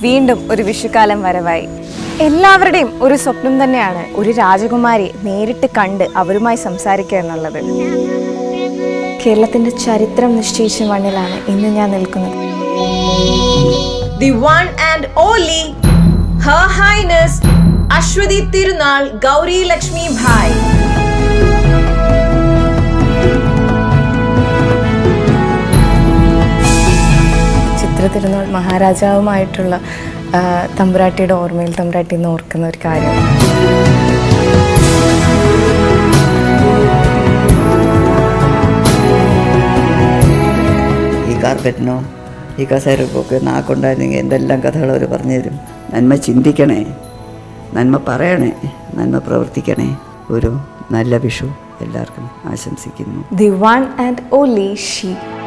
വീണ്ടും ഒരു വിഷുക്കാലം വരവായി എല്ലാവരുടെയും ഒരു സ്വപ്നം തന്നെയാണ് ഒരു രാജകുമാരി നേരിട്ട് കണ്ട് അവരുമായി സംസാരിക്കുക എന്നുള്ളത് കേരളത്തിന്റെ ചരിത്രം നിശ്ചയിച്ച മണ്ണിലാണ് ഇന്ന് ഞാൻ നിൽക്കുന്നത് the one and only Her Highness Ashwati Tirunal Gauri Lakshmi Bhai. ചിത്ര തിരുനാൾ മഹാരാജാവുമായിട്ടുള്ള ആ, തമ്പുരാട്ടിയുടെ ഓർമ്മയിൽ തമ്പുരാട്ടി എന്ന് ഓർക്കുന്ന ഒരു കാര്യം ഈ കാർപ്പറ്റിനോ ഈ കസേരക്കൊക്കെ നാക്കുണ്ടായിരുന്നെങ്കിൽ എന്തെല്ലാം കഥകൾ അവർ പറഞ്ഞു തരും നന്മ ചിന്തിക്കണേ നന്മ പറയണേ നന്മ പ്രവർത്തിക്കണേ ഒരു നല്ല വിഷു എല്ലാവർക്കും ആശംസിക്കുന്നു the one and only she